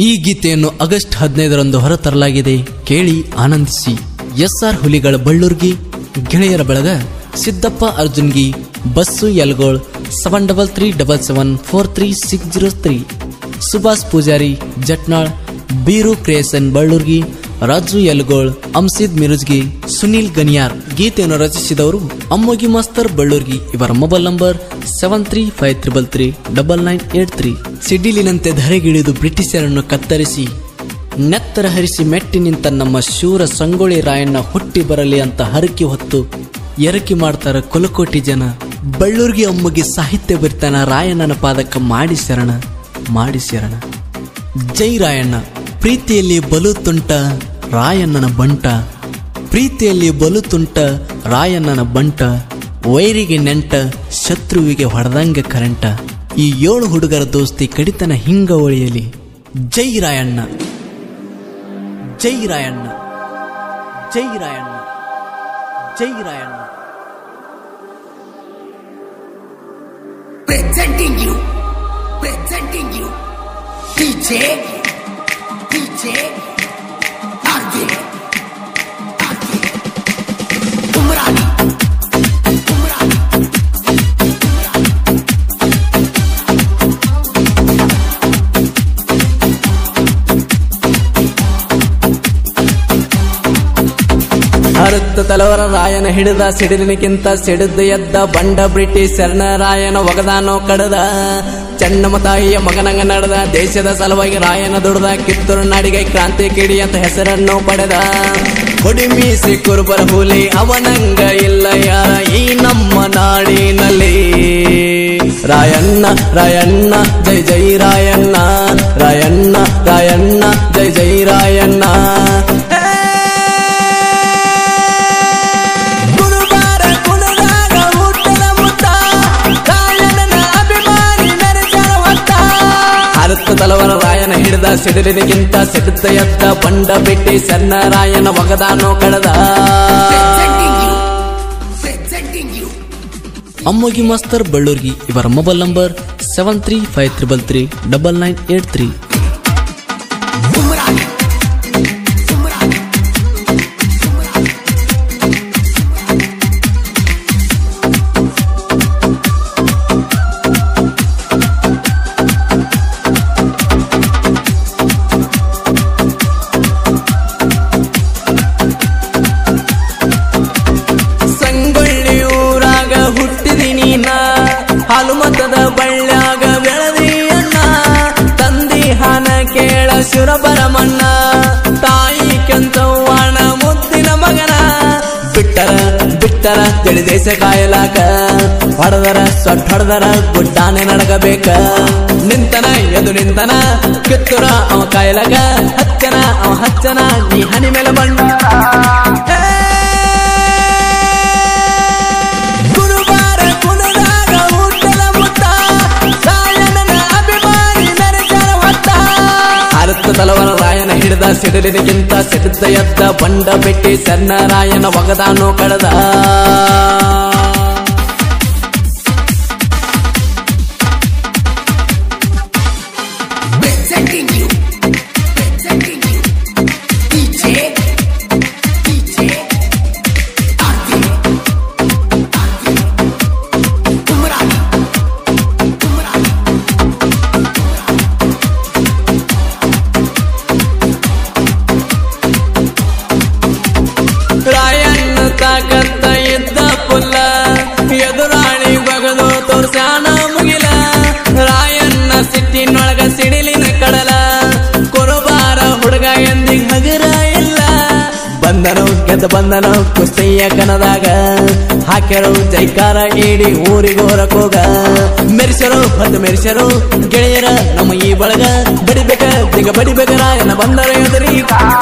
ಈ ಗೀತೆಯನ್ನು ಆಗಸ್ಟ್ ಹದಿನೈದರಂದು ಹೊರತರಲಾಗಿದೆ ಕೇಳಿ ಆನಂದಿಸಿ ಎಸ್ ಆರ್ ಹುಲಿಗಳ ಬಳ್ಳೂರ್ಗಿ ಗೆಳೆಯರ ಬಳಗ Siddappa Arjungi Basu Yalgol seven double three double seven four three six zero three Subhash Pujari Jatnal Biru creation Ballurgi Raju Yalgol Amsid Mirujgi Sunil Ganiyar ಗೀತೆಯನ್ನು ರಚಿಸಿದವರು ಅಮ್ಮೋಗಿ ಮಾಸ್ತರ್ ಬಳ್ಳೂರ್ಗಿ ಇವರ mobile number seven three five triple three double nine eight three ಸಿಡಿಲಿನಂತೆ ಧರೆಗಿಳಿದು ಬ್ರಿಟಿಷರನ್ನು ಕತ್ತರಿಸಿ ನೆತ್ತರ ಹರಿಸಿ ಮೆಟ್ಟಿ ನಿಂತ ನಮ್ಮ ಶೂರ ಸಂಗೊಳ್ಳಿ ರಾಯಣ್ಣ ಹುಟ್ಟಿ ಬರಲಿ ಅಂತ ಹರಕಿ ಹೊತ್ತು ಎರಕಿ ಮಾಡ್ತಾರ ಕುಲಕೋಟಿ ಜನ ಬಳ್ಳೂರ್ಗಿ ಅಮ್ಮಗಿ ಸಾಹಿತ್ಯ ಬರಿತಾನ ರಾಯಣ್ಣನ ಪಾದಕ ಮಾಡಿ ಶರಣ ಮಾಡಿ ಶರಣ ಜೈ ರಾಯಣ್ಣ ಪ್ರೀತಿಯಲ್ಲಿ ಬಲು ತುಂಟ ರಾಯಣ್ಣನ ಬಂಟ ಪ್ರೀತಿಯಲ್ಲಿ ಬಲು ತುಂಟ ರಾಯಣ್ಣನ ಬಂಟ ವೈರಿಗೆ ನೆಂಟ ಶತ್ರುವಿಗೆ ಹೊಡೆದಂಗ ಕರೆಂಟ ಈ ಏಳು ಹುಡುಗರ ದೋಸ್ತಿ ಕಡಿತನ ಹಿಂಗ ಒಳಿಯಲಿ ಜೈ ರಾಯಣ್ಣ ಜೈ ರಾಯಣ್ಣ ಜೈ ರಾಯಣ್ಣ ಜೈ Rayanna presenting you, presenting you, DJ, DJ, RJ, RJ, Umrani, Umrani, ಹರುತ್ತ ತಲವರ ರಾಯನ ಹಿಡಿದ ಸಿಡಿಲಿನಕ್ಕಿಂತ ಸಿಡಿದು ಎದ್ದ ಬಂಡ ಬ್ರಿಟಿಷ್ ಶರಣ ರಾಯನ ಒಗದಾನೋ ಕಡದ ಚೆನ್ನಮ್ಮ ತಾಯಿಯ ಮಗನಂಗ ನಡೆದ ದೇಶದ ಸಲುವಾಗಿ ರಾಯನ ದುಡ್ದ ಕಿತ್ತೂರು ನಾಡಿಗೆ ಕ್ರಾಂತಿ ಕಿಡಿ ಅಂತ ಹೆಸರನ್ನು ಪಡೆದ ಕೊಡಿಮೀಸಿ ಕುರುಬರ ಹುಲಿ ಅವನಂಗ ಇಲ್ಲ ಯಾರ ಈ ನಮ್ಮ ನಾಡಿನಲ್ಲಿ ರಾಯಣ್ಣ ರಾಯಣ್ಣ ಜೈ ಜೈ ರಾಯಣ್ಣ ರಾಯಣ್ಣ ರಾಯಣ್ಣ ಜೈ ಜೈ ರಾಯಣ್ಣ ಗುರುವಾರ ಕುಣದಾಗ ಹುಟ್ಟದ ಮುತ್ತ ರಾಯಣ್ಣನ ಅಭಿಮಾನಿ ಮೆರೆಸರ ಹೊತ್ತ ಹರತ್ತ ತಲವರ ರಾಯನ ಹಿಡಿದ ಸಿಡಿಲಿನಗಿಂತ ಸಿಡಿದ ಎದ್ದ ಬಂಡ ಬಿಟ್ಟಿ ಸಣ್ಣ ರಾಯನ ಒಗದಾನೋ ಕಡದ presenting you, presenting you, Ammogi master Ballurgi ಇವರ mobile number seven three five triple three double nine eight three Umrani, Umrani, Umrani. Sangolli ಊರಾಗ ಹುಟ್ಟಿದಿ ನೀನ ಹಾಲು ಮತದ ಬಳ್ಳ್ಯಾಗ ಬೆಳದಿ ಅಣ್ಣ ತಂದಿ ಹಾನ ಕೇಳ ಶಿರಬರಮಣ್ಣ ತಾಯಿ ಕೆಂಚವ್ವಣ ಮುದ್ದಿನ ಮಗನ ಬಿಟ್ಟರ ಬಿಟ್ಟರ ತಿಳಿ ದೇಶ ಕಾಯಲಾಕ ಹೊಡೆದರ ಸೊಟ್ಟ ಹೊಡೆದರ ಗುಡ್ಡಾನೆ ನಡಗಬೇಕ ನಿಂತನ ಎದು ನಿಂತನ ಕಿತ್ತುರ ಅವ ಕಾಯಲಾಕ ಹಚ್ಚನ ಅವ ಹಚ್ಚನ ನೀ ಹನಿ ಮೇಲೆ ಬಂಡ ಗುರುವಾರ ಕುಣದಾಗ ಹುಟ್ಟದ ಮುತ್ತ ರಾಯಣ್ಣನ ಅಭಿಮಾನಿ ಮೆರೆಸರ ಹೊತ್ತ ಅರತ್ತ ತಲವರ ರಾಯನ ಹಿಡಿದ ಸಿಡಿಲಿನಗಿಂತ ಸಿಡಿದ ಎದ್ದ ಬಂಡ ಬೆಟ್ಟಿ ಸಣ್ಣ ರಾಯನ ಒಗದಾನೋ ಕಡದ presenting you, presenting you, DJ, DJ, RJ, RJ, Umrani, Umrani. Rayanna ತಾಕತ್ತ ಇದ್ದ ಪುಲ್ಲ ಎದುರಾಳಿ ಬಗದು ತೋರ್ಸ್ಯಾನ ಮುಗಿಲ ರಾಯಣ್ಣ ಸಿಟ್ಟಿನೊಳಗ ಸಿಡಿಲಿನ ಕಡಲ ಕುರುಬಾರ ಹುಡುಗ ಎಂದಿಗ್ ಹಗರ ಇಲ್ಲ ಬಂದನು ಗೆದ್ದ ಬಂದನು ಕುಸ್ತಿಯ ಕನದಾಗ ಹಾಕ್ಯರು ಜೈಕಾರ ಇಡಿ ಊರಿಗೋರಕೋಗ ಮೆರೆಸರು ಹೊತ್ತು ಮೆರೆಸರು ಗೆಳೆಯರ ನಮ್ಮ ಈ ಬಳಗ ಬಡಿಬೇಕ ದಿಗ ಬಡಿಬೇಕ ರಾಯಣ್ಣ ಬಂದರ ಎದುರಿ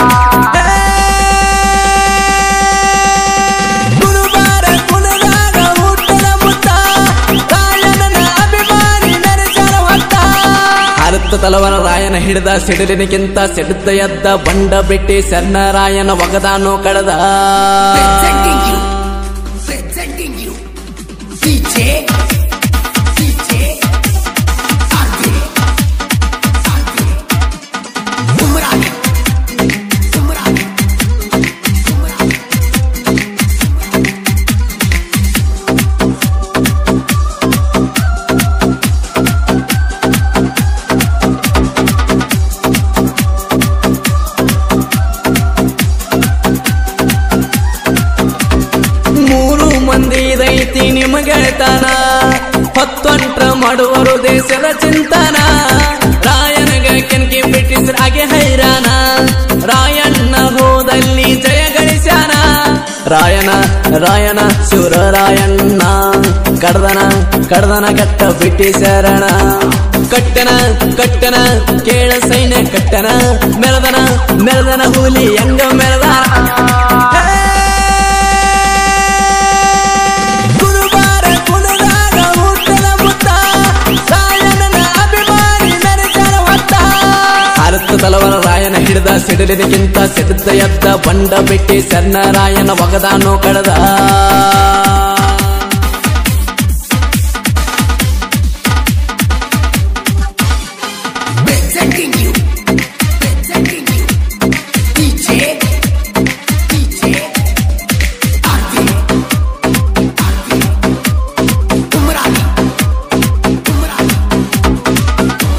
ಗುರುವಾರ ಕುಣದಾಗ ಹುಟ್ಟದ ಮುತ್ತ ರಾಯಣ್ಣನ ಅಭಿಮಾನಿ ಮೆರೆಸರ ಹೊತ್ತ ಹರತ್ತ ತಲವರ ರಾಯನ ಹಿಡಿದ ಸಿಡಿಲಿನಕ್ಕಿಂತ ಸಿಡಿದ ಎದ್ದ ಬಂಡ ಬಿಟ್ಟಿ ಸಣ್ಣ ರಾಯನ ಒಗದಾನೋ ಕಡದ Presenting you, presenting you, DJ, DJ, RJ, RJ, ನಿಂತಾನ ರಾಯನಗ ಕೆನ್ಕಿ ಬ್ರಿಟಿಷರ್ ಆಗೆ ಹೈರಾಣ ರಾಯಣ್ಣ ಹೋದಲ್ಲಿ ಜಯ ಗಳಿಸ್ಯಾನ ರಾಯನ ರಾಯನ ಶೂರ ರಾಯಣ್ಣ ಕಡ್ದನ ಕಡ್ದನ ಕಟ್ಟ ಬ್ರಿಟಿಷರಣ ಕಟ್ಟನ ಕಟ್ಟನ ಕೇಳ ಸೈನ್ಯ ಕಟ್ಟನ ಮೆರದನ ಮೆರದನ ಹುಲಿ ಹೆಂಗ ಮೆರದನ ಗುರುವಾರ ಕುಣದಾಗ ಹುಟ್ಟದ ಮುತ್ತ ರಾಯಣನ ಅಭಿಮಾನಿ ಮೆರೆಸರ ಹೊತ್ತ ಭಾರತ ತಲವರ ರಾಯನ ಹಿಡಿದ ಸಿಡಿಲಿನಕ್ಕಿಂತ ಸಿಡಿದ ಎದ್ದ ಬಂಡ ಬಿಟ್ಟಿ ಸಣ್ಣ ರಾಯನ ಒಗದಾನೋ ಕಡದ Presenting you. Presenting you. DJ. DJ. RJ. RJ. Umrani. Umrani.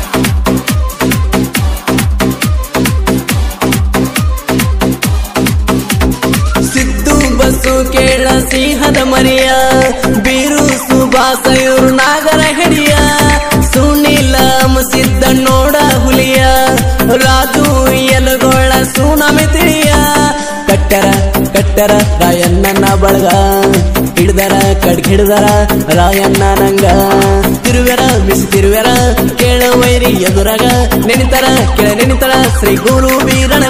Siddu Basu ಕೇಳ ಸಿಂಹದ ಮರಿಯ ಬೀರು ಸುಭಾಸ ಇವ್ರು ನಾಗರ ಹಿಡಿಯ ಸುನಿಲ ಸಿದ್ದ ನೋಡ ಹುಲಿಯ ರಾಜು ಎಲುಗೋಳ ಸುನಮಿ ತಿಳಿಯ ಕಟ್ಟರ ಕಟ್ಟರ ರಾಯಣ್ಣನ ಬಳಗ ಹಿಡ್ದರ ಕಡ್ಗ್ ಹಿಡ್ದರ ರಾಯಣ್ಣ ನಂಗ ತಿರುವೆರ ಬಿಸಿ ತಿರುವೆರ ಕೇಳ ವೈರಿ ಎದುರಾಗ ನೆನಿತರ ಕೆಳ ನೆನಿತರ ಶ್ರೀ ಗುರು ವೀರನ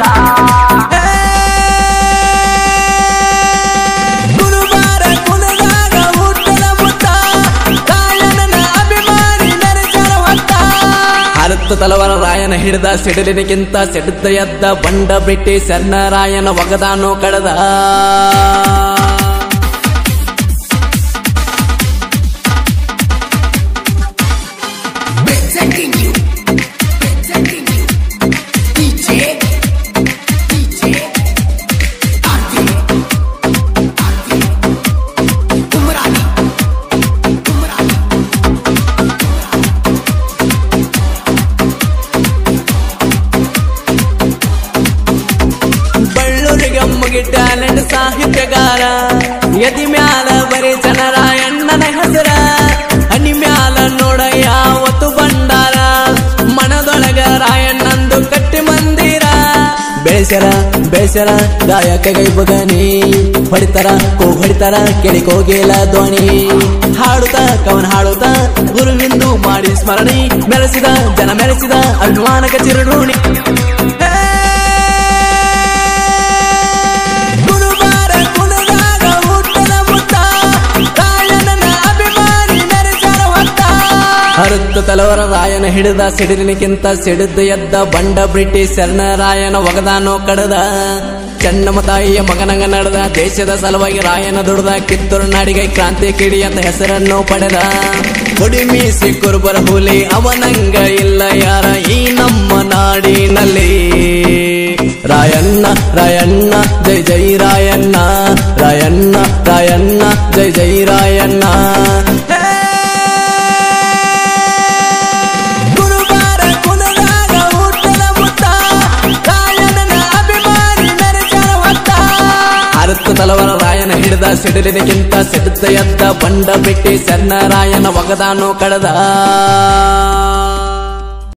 ಗುರುವಾರ ಕುಣದಾಗ ಹುಟ್ಟದ ಮುತ್ತ ರಾಯಣನ ಅಭಿಮಾನಿ ಮೆರೆಸರ ಹೊತ್ತ ಹರತ್ತು ತಲವರ ರಾಯನ ಹಿಡಿದ ಸಿಡಿಲಿನಕ್ಕಿಂತ ಸಿಡಿದ ಎದ್ದ ಬಂಡ ಬ್ರಿಟಿಷರ್ನ ರಾಯನ ಒಗದಾನೋ ಕಡದ Presenting you. Presenting you. DJ. DJ. RJ. RJ. Umrani. Umrani. ಬಳ್ಳೂರಿಗೆ ಮುಗಿ ಟ್ಯಾಲೆಂಟ್ ಸಾಹಿತ್ಯಗಾರ ಯದಿ ಮ್ಯಾಲ ಬರೀ ಜನರಾಯಣ್ಣನ ಹೆಸರ ಹನಿ ಮ್ಯಾಲ ನೋಡ ಯಾವತ್ತು ಬಂಡಾರ ಮನದೊಳಗ ರಾಯಣ್ಣಂದು ಕಟ್ಟಿ ಮಂದಿರ ಬೆಳೆಸರ ಬೆಳೆಸರ ಗಾಯಕ ಗೈಬಗನಿ ಹೊಡಿತಾರ ಕೋ ಹೊಡಿತಾರ ಕೆಳಿ ಕೋಗಿಲ ಧ್ವನಿ ಹಾಡುತ್ತ ಕವನ ಹಾಡುತ್ತ ಗುರುವಿಂದು ಮಾಡಿ ಸ್ಮರಣಿ ಮೆರೆಸಿದ ಜನ ಮೆರೆಸಿದ ಅಭಿಮಾನಕ ಚಿರುಣಿ ಗುರುವಾರ ಕುಣದಾಗ ಹುಟ್ಟದ ಮುತ್ತ ರಾಯಣನ ಅಭಿಮಾನಿ ಮೆರೆಸರ ಹೊತ್ತ ಹರುತ್ತು ತಲವರ ರಾಯನ ಹಿಡಿದ ಸಿಡಿಲಿನಕ್ಕಿಂತ ಸಿಡಿದು ಎದ್ದ ಬಂಡ ಬ್ರಿಟಿಷರ್ನ ರಾಯನ ಒಗದಾನೋ ಕಡದ ಚೆನ್ನಮ್ಮ ತಾಯಿಯ ಮಗನಂಗ ನಡೆದ ದೇಶದ ಸಲುವಾಗಿ ರಾಯನ ದುಡ್ದ ಕಿತ್ತೂರು ನಾಡಿಗೆ ಕ್ರಾಂತಿ ಕಿಡಿ ಅಂತ ಹೆಸರನ್ನು ಪಡೆದ ಕೊಡಿಮೀಸಿ ಕುರುಬರ ಹುಲಿ ಅವನಂಗ ಇಲ್ಲ ಯಾರ ಈ ನಮ್ಮ ನಾಡಿನಲ್ಲಿ ರಾಯಣ್ಣ ರಾಯಣ್ಣ ಜೈ ಜೈ ರಾಯಣ್ಣ ರಾಯಣ್ಣ ರಾಯಣ್ಣ ಜೈ ಜೈ ರಾಯಣ್ಣ ಗುರುವಾರ ಕುಣದಾಗ ಹುಟ್ಟದ ಮುತ್ತ ರಾಯಣನ ಅಭಿಮಾನಿ ಮೆರೆಸರ ಹೊತ್ತ ಹರತ್ತು ತಲವರ ರಾಯನ ಹಿಡಿದ ಸಿಡಿಲಿನಕ್ಕಿಂತ ಸಿಡಿದ ಎದ್ದ ಬಂಡ ಬಿಟ್ಟಿ ಸಣ್ಣ ರಾಯನ ಒಗದಾನೋ ಕಡದ